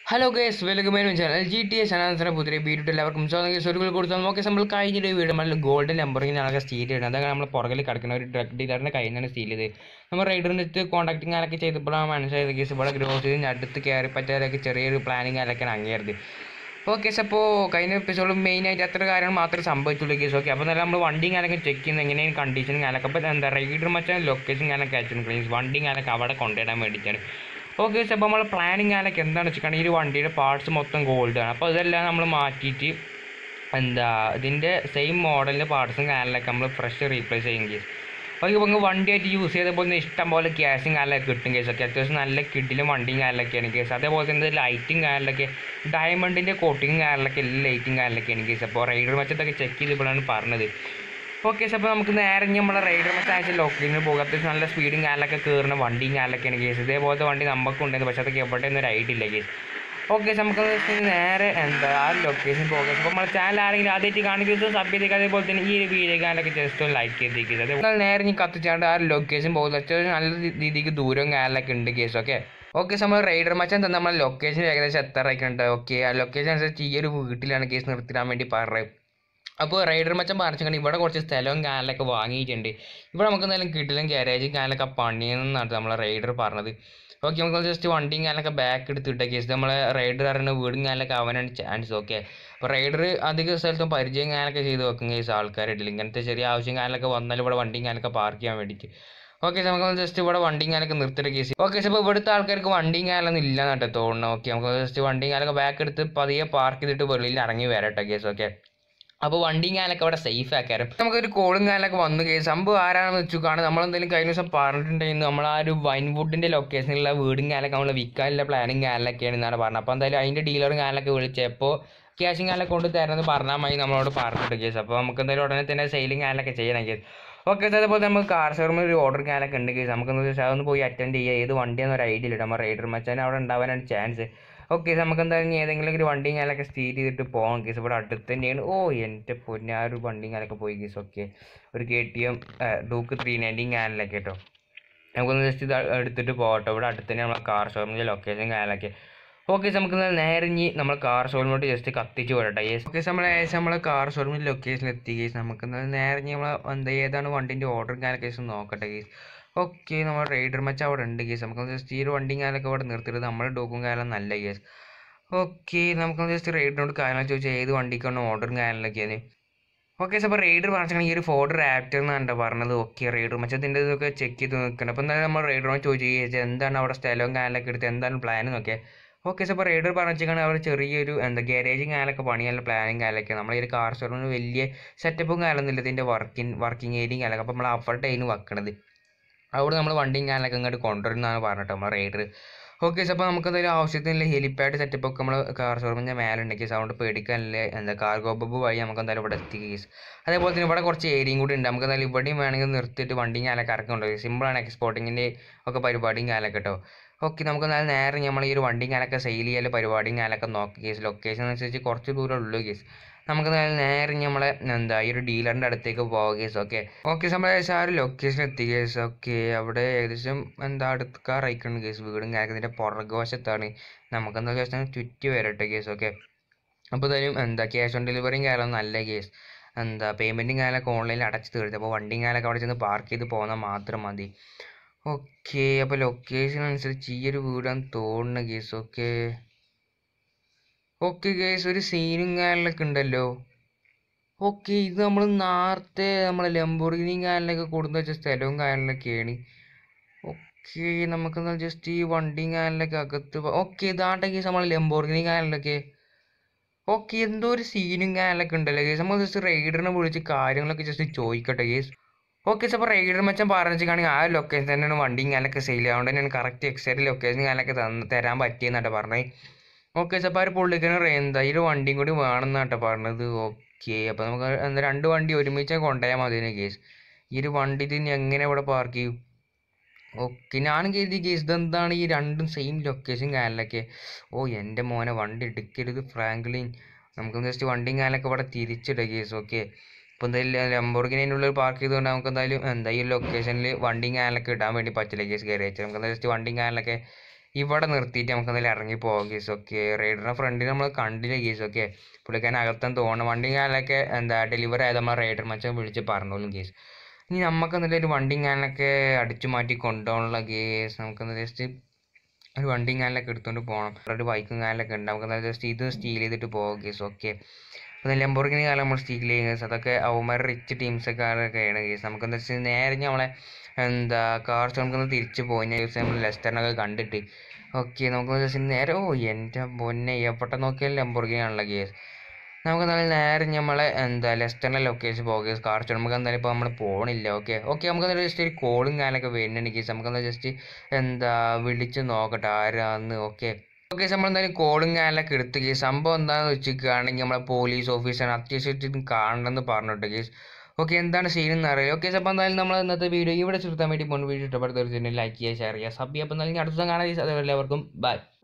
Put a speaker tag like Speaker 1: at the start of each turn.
Speaker 1: hello guys welcome back channel G T S അനാൻസറിനെ പുതിയ വീഡിയോ എല്ലാവർക്കും സ്വാഗതം ഗേസ് ഒരു കൊടുത്താൽ നമുക്ക് നമ്മൾ കഴിഞ്ഞൊരു വീഡിയോ നമ്മൾ ഗോൾഡൻ നമ്പറിങ് ആകെ സ്റ്റീൽ ചെയ്യണം അതാണ് നമ്മൾ പുറകിൽ കിടക്കുന്ന ഒരു ഡ്രഗ് ഡീലറിൻ്റെ കയ്യിൽ നിന്നാണ് സ്റ്റീൽ ചെയ്ത് നമ്മൾ റൈഡറിൻ്റെ അടുത്ത് കോൺടാക്റ്റിംഗ് ആരൊക്കെ ചെയ്തപ്പോഴാണ് മനസ്സിലായത് കേസ് ഇവിടെ ഗ്രോസ് ചെയ്ത് അടുത്ത് കയറി പറ്റാതൊക്കെ ചെറിയൊരു പ്ലാനിങ് ആരൊക്കെയാണ് അങ്ങേരുത് ഓക്കെ കേസ് അപ്പോൾ കഴിഞ്ഞ എപ്പിസോഡ് മെയിനായിട്ട് അത്ര കാര്യങ്ങൾ മാത്രമേ സംഭവിച്ചുള്ളൂ കേസ് ഓക്കെ അപ്പോൾ നല്ല നമ്മൾ വണ്ടി ഞാനൊക്കെ ചെക്ക് ചെയ്യുന്നത് എങ്ങനെയാണ് കണ്ടീഷൻ ഞാനൊക്കെ അപ്പോൾ എന്താ റൈഡർ മച്ചാൻ ലൊക്കേഷൻ ഞാനൊക്കെ അയച്ചിട്ടുണ്ട് പ്ലീസ് വണ്ടി ഞാനൊക്കെ അവിടെ കൊണ്ടുവരാൻ വേണ്ടിയിട്ടാണ് ഓക്കെ അപ്പോൾ നമ്മൾ പ്ലാനിങ് ഞാനൊക്കെ എന്താണെന്ന് വെച്ചിട്ടുണ്ടെങ്കിൽ ഈ ഒരു വണ്ടിയുടെ പാർട്സ് മൊത്തം ഗോൾഡാണ് അപ്പോൾ ഇതെല്ലാം നമ്മൾ മാറ്റിയിട്ട് എന്താ ഇതിൻ്റെ സെയിം മോഡലിൻ്റെ പാർട്സും കാര്യങ്ങളൊക്കെ നമ്മൾ ഫ്രഷ് റീപ്ലേസ് ചെയ്യും കേസ് ഓക്കെ അപ്പോൾ നിങ്ങൾ വണ്ടിയായിട്ട് യൂസ് ചെയ്ത പോലെ ഇഷ്ടം പോലെ ക്യാഷും കാര്യങ്ങളൊക്കെ കിട്ടും കേസൊക്കെ അത്യാവശ്യം നല്ല കിഡിലും വണ്ടിയും കാര്യങ്ങളൊക്കെയാണ് കേസ് അതേപോലെ തന്നെ ലൈറ്റും കാര്യങ്ങളൊക്കെ ഡയമണ്ടിൻ്റെ കോട്ടിങ്ങും കാര്യങ്ങളൊക്കെ എല്ലാ ലൈറ്റും കാര്യങ്ങളൊക്കെയാണ് കേസ് അപ്പോൾ റൈഡർ മറ്റത്തൊക്കെ ചെക്ക് ചെയ്തപ്പോഴാണ് പറഞ്ഞത് ഓക്കെ അപ്പോൾ നമുക്ക് നേരെ ഇനി നമ്മളെ റൈഡർ മറ്റ ആഴ്ച ലൊക്കേഷനിൽ പോകുക അത്യാവശ്യം നല്ല സ്പീഡും കാര്യങ്ങളൊക്കെ കയറുന്ന വണ്ടിയും കാര്യങ്ങളൊക്കെയാണ് കേസ് ഇതേപോലത്തെ വണ്ടി നമുക്കുണ്ടായിരുന്നു പക്ഷേ അതൊക്കെ എവിടെ നിന്ന് ഒരു ഐഡിയ ഇല്ല കേസ് ഓക്കെ നമുക്ക് നേരെ എന്താ ആ ലൊക്കേഷൻ പോകാം അപ്പോൾ നമ്മുടെ ചാനൽ ആരെങ്കിലും ആദ്യമായിട്ട് കാണിക്കുന്നത് സബ് ചെയ്തേക്കുക അതേപോലെ തന്നെ ഈ ഒരു വീഡിയോ കാലൊക്കെ ജസ്റ്റ് ഒന്ന് ലൈക്ക് ചെയ്തേക്കുക അതേപോലെ നേരെ ഇനി കത്തിച്ചാണ്ട് ആ ലൊക്കേഷൻ പോകുന്നത് അത്യാവശ്യം നല്ല രീതിക്ക് ദൂരവും കാലൊക്കെ ഉണ്ട് കേസ് ഓക്കെ ഓക്കെ നമ്മൾ റൈഡർ മച്ചാൻ തന്നെ നമ്മളെ ലൊക്കേഷൻ ഏകദേശം എത്ര ഉണ്ട് ഓക്കെ ആ ലൊക്കേഷൻ അനുസരിച്ച് ഈ ഒരു വീട്ടിലാണ് കേസ് നിർത്തിടാൻ വേണ്ടി പറഞ്ഞത് അപ്പോൾ റൈഡർ മച്ചൻ പറഞ്ഞിട്ടുണ്ട് ഇവിടെ കുറച്ച് സ്ഥലവും കാനലൊക്കെ വാങ്ങിയിട്ടുണ്ട് ഇവിടെ നമുക്ക് എന്തായാലും കിട്ടിലും ഗാരേജും കാനലൊക്കെ പണിയെന്നാണ് നമ്മളെ റൈഡർ പറഞ്ഞത് ഓക്കെ നമുക്ക് ജസ്റ്റ് വണ്ടിയും കാനലൊക്കെ ബാക്ക് എടുത്തിട്ട കേസ് നമ്മളെ റൈഡർ അറിയുന്ന വീടും കാനലൊക്കെ അവനാണ് ചാൻസ് ഓക്കെ അപ്പോൾ റൈഡർ അധിക സ്ഥലത്തും പരിചയം കാനലൊക്കെ ചെയ്ത് വെക്കും കേസ് ആൾക്കാരായിട്ടില്ല ഇങ്ങനത്തെ ചെറിയ ആവശ്യം കാനലൊക്കെ വന്നാൽ ഇവിടെ വണ്ടിയും കാനലൊക്കെ പാർക്ക് ചെയ്യാൻ വേണ്ടിയിട്ട് ഓക്കെ നമുക്ക് ജസ്റ്റ് ഇവിടെ വണ്ടിയും കാലൊക്കെ നിർത്തിയിട്ട് കേസ് ഓക്കെ അപ്പോൾ ഇവിടുത്തെ ആൾക്കാർക്ക് വണ്ടിയും കാലൊന്നും ഇല്ല എന്നിട്ട് തോന്നുന്നു ഓക്കെ നമുക്ക് ജസ്റ്റ് വണ്ടിയും കാലൊക്കെ ബാക്ക് എടുത്ത് പതിയെ പാർക്ക് ചെയ്തിട്ട് വെളിയിൽ ഇറങ്ങി വരട്ടെ കേസ് ഓക്കെ അപ്പോൾ വണ്ടിയും കാലൊക്കെ അവിടെ സേഫ് ആക്കാരും നമുക്കൊരു കോളും കാലൊക്കെ വന്നു കേസ് സംഭവം ആരാണെന്ന് വെച്ചു കാണാൻ നമ്മളെന്തെങ്കിലും കഴിഞ്ഞ ദിവസം പറഞ്ഞിട്ടുണ്ടെങ്കിൽ നമ്മൾ ആ ഒരു വൈൻവുഡിൻ്റെ ലൊക്കേഷനിലുള്ള വീടും കാലൊക്കെ നമ്മൾ വിൽക്കാനുള്ള പ്ലാനും കാലൊക്കെയാണ് എന്നാണ് പറഞ്ഞത് അപ്പോൾ എന്തായാലും അതിൻ്റെ ഡീലറും കാലൊക്കെ വിളിച്ചപ്പോൾ ക്യാഷും കാലൊക്കെ കൊണ്ട് തരുന്നത് പറഞ്ഞാൽ മതി നമ്മളോട് പറഞ്ഞിട്ട് കേസ് അപ്പോൾ നമുക്ക് എന്തായാലും ഉടനെ തന്നെ സെയിലിംഗ് കാലൊക്കെ ചെയ്യണം കേസ് ഓക്കെ അതേപോലെ നമുക്ക് കാർ ഷോറൂമിൽ ഒരു ഓർഡർ കാലൊക്കെ ഉണ്ട് കേസ് നമുക്കൊന്ന് അതൊന്ന് പോയി അറ്റൻഡ് ചെയ്യുക ഏത് വണ്ടിയാണെന്ന് ഒരു ഐഡിയ ഇല്ല നമ്മൾ റൈഡർ മച്ചാൻ അവിടെ ഉണ്ടാവാനാണ് ചാൻസ് ഓക്കെ നമുക്ക് എന്തായാലും ഏതെങ്കിലും ഒരു വണ്ടിയും കാലൊക്കെ സ്റ്റീൽ ചെയ്തിട്ട് പോകാം കേസ് ഇവിടെ അടുത്ത് തന്നെയാണ് ഓ എൻ്റെ പൊന്നെ ആ ഒരു വണ്ടിയും കാലൊക്കെ പോയി കേസ് ഓക്കെ ഒരു K T M Duke three nineteen കാനലൊക്കെ കേട്ടോ നമുക്കൊന്ന് ജസ്റ്റ് ഇത് എടുത്തിട്ട് പോകട്ടോ ഇവിടെ അടുത്ത് തന്നെ നമ്മളെ കാർ ഷോറൂമിൻ്റെ ലൊക്കേഷൻ കാനലൊക്കെ ഓക്കെ നമുക്ക് നേരെ ഇനി നമ്മൾ കാർ ഷോറൂമിലോട്ട് ജസ്റ്റ് കത്തിച്ച് വിടട്ടെ യെസ് ഓക്കെ നമ്മൾ ഏകദേശം നമ്മളെ കാർ ഷോറൂമിൻ്റെ ലൊക്കേഷനിൽ എത്തി കേസ് നമുക്ക് നേരെ ഇനി നമ്മൾ എന്താ ഏതാണ് വണ്ടിൻ്റെ ഓർഡർ കാനൊക്കെ കേസ് നോക്കട്ടെ കേസ് ഓക്കെ നമ്മൾ റൈഡർ മച്ച അവിടെ ഉണ്ട് കേസ് നമുക്ക് ജസ്റ്റ് ഈ ഒരു വണ്ടിയും കാലൊക്കെ അവിടെ നിർത്തിയിട്ട് നമ്മുടെ ഡോക്കും കാലം നല്ല കേസ് ഓക്കെ നമുക്ക് ജസ്റ്റ് റൈഡറിനോട് കാര്യങ്ങൾ ചോദിച്ചാൽ ഏത് വണ്ടിക്കാണ് ഓർഡറും കാര്യങ്ങളൊക്കെയാണ് ഓക്കെ സാർ അപ്പോൾ റൈഡർ പറഞ്ഞാൽ ഈ ഒരു ഫോർഡ് റാപ്റ്റർ എന്നാണ് പറഞ്ഞത് ഓക്കെ റൈഡർ മച്ചത്തിൻ്റെ ഇതൊക്കെ ചെക്ക് ചെയ്ത് നിൽക്കണം അപ്പോൾ എന്തായാലും നമ്മൾ റൈഡറിനോട് ചോദിച്ചു എന്താണ് അവിടെ സ്ഥലവും കാലൊക്കെ എടുത്ത് എന്താണ് പ്ലാൻ എന്നൊക്കെ ഓക്കെ സാർ അപ്പോൾ റൈഡർ പറഞ്ഞിട്ടാണ് അവർ ചെറിയൊരു എന്താ ഗാരേജും കാലൊക്കെ പണിയാനുള്ള പ്ലാനും കാലൊക്കെ നമ്മൾ ഈ ഒരു കാർ സ്റ്റോറിന് വലിയ സെറ്റപ്പും കാലൊന്നുമില്ല ഇതിൻ്റെ വർക്കിംഗ് വർക്കിംഗ് ഏരിയയും കാലൊക്കെ അപ്പോൾ നമ്മൾ അവിടെ അതിന് വെക്കണത് അവിടെ നമ്മൾ വണ്ടിയും കാലൊക്കെ ഇങ്ങോട്ട് കൊണ്ടുവരുന്നതാണ് പറഞ്ഞിട്ട് നമ്മൾ റൈഡർ ഓക്കെ സാർ അപ്പോൾ നമുക്ക് എന്തെങ്കിലും ആവശ്യത്തിനുള്ള ഹെലിപ്പാഡ് സെറ്റപ്പ് ഒക്കെ നമ്മൾ കാർ ഷോറൂമിൻ്റെ മേലെ ഉണ്ട് കേസ് അതുകൊണ്ട് പേടിക്കാനില്ല എന്താ കാർഗോ ബബ് വഴി നമുക്ക് എന്തായാലും ഇവിടെ എത്തി കേസ് അതേപോലെ തന്നെ ഇവിടെ കുറച്ച് ഏരിയയും കൂടി ഉണ്ട് നമുക്ക് എന്തായാലും ഇവിടെയും വേണമെങ്കിൽ നിർത്തിയിട്ട് വണ്ടിയും കാലൊക്കെ ഇറക്കുന്നുണ്ട് സിമ്പിളാണ് എക്സ്പോർട്ടിങ്ങിൻ്റെ ഒക്കെ പരിപാടിയും കാലൊക്കെ കേട്ടോ ഓക്കെ നമുക്ക് എന്നാൽ നേരെ നമ്മൾ ഈ ഒരു വണ്ടിയും കാലൊക്കെ സെയിൽ ചെയ്യൽ പരിപാടിയും കാലൊക്കെ നോക്കി കേസ് ലൊക്കേഷൻ അനുസരിച്ച് കുറച്ച് ദൂരം ഉള്ളൂ കേസ് നമുക്ക് നേരെ നമ്മളെ എന്താ ഈ ഒരു ഡീലറിൻ്റെ അടുത്തേക്ക് പോകാം കേസ് ഓക്കെ ഓക്കെ നമ്മൾ ഏകദേശം ആ ഒരു ലൊക്കേഷൻ എത്തി കേസ് ഓക്കെ അവിടെ ഏകദേശം എന്താ അടുക്കാറായിക്കണം കേസ് വീടും കാര്യത്തിൻ്റെ പുറകുവശത്താണ് നമുക്ക് എന്താ ജസ്റ്റ് ചുറ്റി വരട്ടെ കേസ് ഓക്കെ അപ്പോൾ എന്തായാലും എന്താ ക്യാഷ് ഓൺ ഡെലിവറിയും കാലം നല്ല കേസ് എന്താ പേയ്മെൻറ്റും കാലമൊക്കെ ഓൺലൈനിൽ അടച്ച് തീർത്ത് അപ്പോൾ വണ്ടിയും കാലമൊക്കെ അവിടെ ചെന്ന് പാർക്ക് ചെയ്ത് പോകുന്നാൽ മാത്രം മതി ഓക്കെ അപ്പോൾ ലൊക്കേഷൻ അനുസരിച്ച് ഈ ഒരു വീടാന്ന് തോന്നുന്നു കേസ് ഓക്കെ ഓക്കെ കേസ് ഒരു സീനും കാലിലൊക്കെ ഉണ്ടല്ലോ ഓക്കെ ഇത് നമ്മൾ നേരത്തെ നമ്മളെ ലംബോർഗിനിയും കാലിലൊക്കെ കൊടുത്തു വെച്ച സ്ഥലവും കാലിലൊക്കെയാണ് ഓക്കെ നമുക്ക് ജസ്റ്റ് ഈ വണ്ടിയും കാലിലൊക്കെ അകത്ത് ഓക്കെ ഇതാണ്ട കേസ് നമ്മൾ ലംബോർഗിനി കാലിലൊക്കെ ഓക്കെ എന്തോ ഒരു സീനും കാലിലൊക്കെ ഉണ്ടല്ലോ കേസ് നമ്മൾ ജസ്റ്റ് റൈഡറിനെ വിളിച്ച് കാര്യങ്ങളൊക്കെ ജസ്റ്റ് ചോദിക്കട്ടെ കേസ് ഓക്കെ സാർ അപ്പോൾ റൈഡർ മച്ചാൻ പറഞ്ഞിട്ടാണെങ്കിൽ ആ ലൊക്കേഷൻ തന്നെയാണ് വണ്ടിയും കാലൊക്കെ സെയിൽ അതുകൊണ്ട് തന്നെയാണ് കറക്റ്റ് എക്സാക്റ്റ് ലൊക്കേഷൻ കാലൊക്കെ തന്ന് തരാൻ പറ്റിയെന്നാട്ടോ പറഞ്ഞത് ഓക്കെ സാർ അപ്പോൾ ആ ഒരു പുള്ളിക്കാരൻ എന്താ ഈ ഒരു വണ്ടിയും കൂടി വേണമെന്നാട്ടോ പറഞ്ഞത് ഓക്കെ അപ്പോൾ നമുക്ക് എന്താ രണ്ട് വണ്ടി ഒരുമിച്ച് കൊണ്ടുപോയാൽ മതി കേസ് ഈ ഒരു വണ്ടി ഇതിന് എങ്ങനെ ഇവിടെ പാർക്ക് ചെയ്യും ഓക്കെ ഞാൻ കരുതി കേസ് ഇതെന്താണ് ഈ രണ്ടും സെയിം ലൊക്കേഷൻ കാലിലൊക്കെ ഓ എൻ്റെ മോനെ വണ്ടി എടുക്കരുത് ഫ്രാങ്ക്ലിൻ നമുക്ക് ജസ്റ്റ് വണ്ടിയും കാലൊക്കെ ഇവിടെ തിരിച്ചിടുക കേസ് ഓക്കെ ഇപ്പോൾ എന്തായാലും ലംബോർഗിൻ്റെ ഉള്ളിൽ പാർക്ക് ചെയ്തുകൊണ്ട് നമുക്ക് എന്തായാലും എന്താ ഈ ലൊക്കേഷനിൽ വണ്ടിയും കാനലൊക്കെ ഇടാൻ വേണ്ടി പറ്റില്ല കേസ് കയറി വെച്ചാൽ നമുക്ക് ജസ്റ്റ് വണ്ടിയും കാനലൊക്കെ ഇവിടെ നിർത്തിയിട്ട് നമുക്ക് എന്തായാലും ഇറങ്ങി പോകാം കേസ് ഓക്കെ റൈഡറിൻ്റെ ഫ്രണ്ടിൽ നമ്മൾ കണ്ടില്ല കേസ് ഓക്കെ പുള്ളിക്കാരൻ അകത്തെന്ന് തോന്നുന്നു വണ്ടി കാലൊക്കെ എന്താ ഡെലിവറി ആയത് നമ്മൾ റൈഡർ മച്ചാൻ വിളിച്ച് പറഞ്ഞോളും കേസ് ഇനി നമുക്ക് എന്തായാലും ഒരു വണ്ടി കാനൊക്കെ അടിച്ചു മാറ്റി കൊണ്ടുപോകാനുള്ള കേസ് നമുക്ക് ജസ്റ്റ് ഒരു വണ്ടിയും കാലിലൊക്കെ എടുത്തുകൊണ്ട് പോകണം ഒരു ബൈക്കും കാലിലൊക്കെ ഉണ്ട് നമുക്ക് എന്തായാലും ജസ്റ്റ് ഇത് സ്റ്റീൽ ചെയ്തിട്ട് പോകാം കേസ് ഓക്കെ അപ്പോൾ ലംബോർഗിനി കാലം നമ്മൾ സ്റ്റീൽ ചെയ്യും കേസ് അതൊക്കെ അവന്മാർ റിച്ച് ടീംസൊക്കെ ആണ് കേസ് നമുക്ക് എന്താ വെച്ചാൽ നേരെ നമ്മളെ എന്താ കാർസ് നമുക്കൊന്ന് തിരിച്ച് പോയി കേസ് നമ്മൾ ലെസ്റ്ററിനൊക്കെ കണ്ടിട്ട് ഓക്കെ നമുക്ക് ജസ്റ്റ് നേരെ ഓ എൻ്റെ പൊന്നെ എവിടെ നോക്കിയാലും ലംബോർഗിനി ആണല്ലോ കേസ് നമുക്ക് എന്തായാലും നേരെ നമ്മളെ എന്താ ലെസ്റ്ററിൻ്റെ ലൊക്കേഷൻ പോകുക കേസ് കാർ നമുക്ക് എന്തായാലും ഇപ്പോൾ നമ്മൾ പോകണില്ല ഓക്കെ ഓക്കെ നമുക്ക് എന്തായാലും ജസ്റ്റ് ഒരു കോളും കാലൊക്കെ വരുന്നുണ്ട് കേസ് നമുക്ക് എന്താ ജസ്റ്റ് എന്താ വിളിച്ച് നോക്കട്ടെ ആരാന്ന് ഓക്കെ ഓക്കെ നമ്മൾ എന്തായാലും കോളും കാലൊക്കെ എടുത്ത് കേസ് സംഭവം എന്താണെന്ന് വെച്ചിരിക്കുകയാണെങ്കിൽ നമ്മളെ പോലീസ് ഓഫീസറാണ് അത്യാവശ്യമായിട്ട് കാണണമെന്ന് പറഞ്ഞിട്ട് കേസ് ഓക്കെ എന്താണ് സീൻ എന്ന് അറിയാം ഓക്കെ അപ്പോൾ എന്തായാലും നമ്മൾ ഇന്നത്തെ വീഡിയോ ഇവിടെ ചുരുത്താൻ വേണ്ടി പോകുന്ന വീഡിയോ ഇഷ്ടപ്പെടുന്ന തീർച്ചയായിട്ടും ലൈക്ക് ചെയ്യുക ഷെയർ ചെയ്യുക സബ് ചെയ്യുക അപ്പോൾ എന്തായാലും അടുത്ത ദിവസം കാണാൻ അതേപോലെ എല്ലാവർക്കും ബൈ